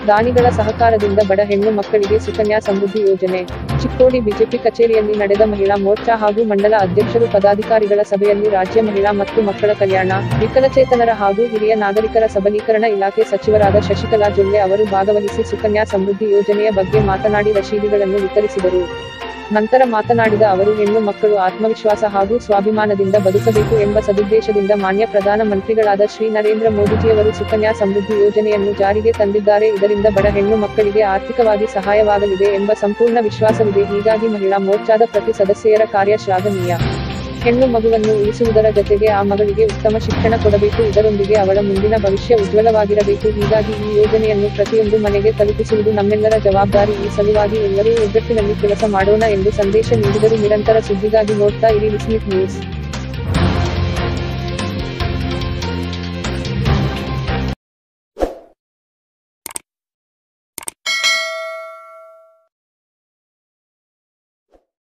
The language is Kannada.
ದಾನಿಗಳ ಸಹಕಾರದಿಂದ ಬಡ ಹೆಣ್ಣು ಮಕ್ಕಳಿಗೆ ಸುಕನ್ಯಾ ಸಮೃದ್ಧಿ ಯೋಜನೆ ಚಿಕ್ಕೋಡಿ ಬಿಜೆಪಿ ಕಚೇರಿಯಲ್ಲಿ ನಡೆದ ಮಹಿಳಾ ಮೋರ್ಚಾ ಹಾಗೂ ಮಂಡಲ ಅಧ್ಯಕ್ಷರು ಪದಾಧಿಕಾರಿಗಳ ಸಭೆಯಲ್ಲಿ ರಾಜ್ಯ ಮಹಿಳಾ ಮತ್ತು ಮಕ್ಕಳ ಕಲ್ಯಾಣ ವಿಕಲಚೇತನರ ಹಾಗೂ ಹಿರಿಯ ನಾಗರಿಕರ ಸಬಲೀಕರಣ ಇಲಾಖೆ ಸಚಿವರಾದ ಶಶಿಕಲಾ ಜೊಲ್ಲೆ ಅವರು ಭಾಗವಹಿಸಿ ಸುಕನ್ಯಾ ಸಮೃದ್ಧಿ ಯೋಜನೆಯ ಬಗ್ಗೆ ಮಾತನಾಡಿ ರಶೀದಿಗಳನ್ನು ವಿತರಿಸಿದರು ನಂತರ ಮಾತನಾಡಿದ ಅವರು ಹೆಣ್ಣು ಮಕ್ಕಳು ಆತ್ಮವಿಶ್ವಾಸ ಹಾಗೂ ಸ್ವಾಭಿಮಾನದಿಂದ ಬದುಕಬೇಕು ಎಂಬ ಸದುದ್ದೇಶದಿಂದ ಮಾನ್ಯ ಪ್ರಧಾನ ಮಂತ್ರಿಗಳಾದ ಶ್ರೀ ನರೇಂದ್ರ ಮೋದಿಜಿಯವರು ಸುಕನ್ಯಾ ಸಮೃದ್ಧಿ ಯೋಜನೆಯನ್ನು ಜಾರಿಗೆ ತಂದಿದ್ದಾರೆ ಇದರಿಂದ ಬಡ ಹೆಣ್ಣು ಮಕ್ಕಳಿಗೆ ಆರ್ಥಿಕವಾಗಿ ಸಹಾಯವಾಗಲಿದೆ ಎಂಬ ಸಂಪೂರ್ಣ ವಿಶ್ವಾಸವಿದೆ ಹೀಗಾಗಿ ಮಹಿಳಾ ಮೋರ್ಚಾದ ಪ್ರತಿ ಸದಸ್ಯರ ಕಾರ್ಯ ಶ್ಲಾಘನೀಯ ಹೆಣ್ಣು ಮಗುವನ್ನು ಉಳಿಸುವುದರ ಜತೆಗೆ ಆ ಮಗಳಿಗೆ ಉತ್ತಮ ಶಿಕ್ಷಣ ಕೊಡಬೇಕು ಇದರೊಂದಿಗೆ ಅವಳ ಮುಂದಿನ ಭವಿಷ್ಯ ಉಜ್ವಲವಾಗಿರಬೇಕು ಹೀಗಾಗಿ ಈ ಯೋಜನೆಯನ್ನು ಪ್ರತಿಯೊಂದು ಮನೆಗೆ ತಲುಪಿಸುವುದು ನಮ್ಮೆಲ್ಲರ ಜವಾಬ್ದಾರಿ ಈ ಸಲುವಾಗಿ ಎಲ್ಲರೂ ಒಗ್ಗಟ್ಟಿನಲ್ಲಿ ಕೆಲಸ ಮಾಡೋಣ ಎಂದು ಸಂದೇಶ ನೀಡಿದರು ನಿರಂತರ ಸುದ್ದಿಗಾಗಿ ನೋಡ್ತಾ ಇರಿ ವಿಸ್ಮಿತ್ ನ್ಯೂಸ್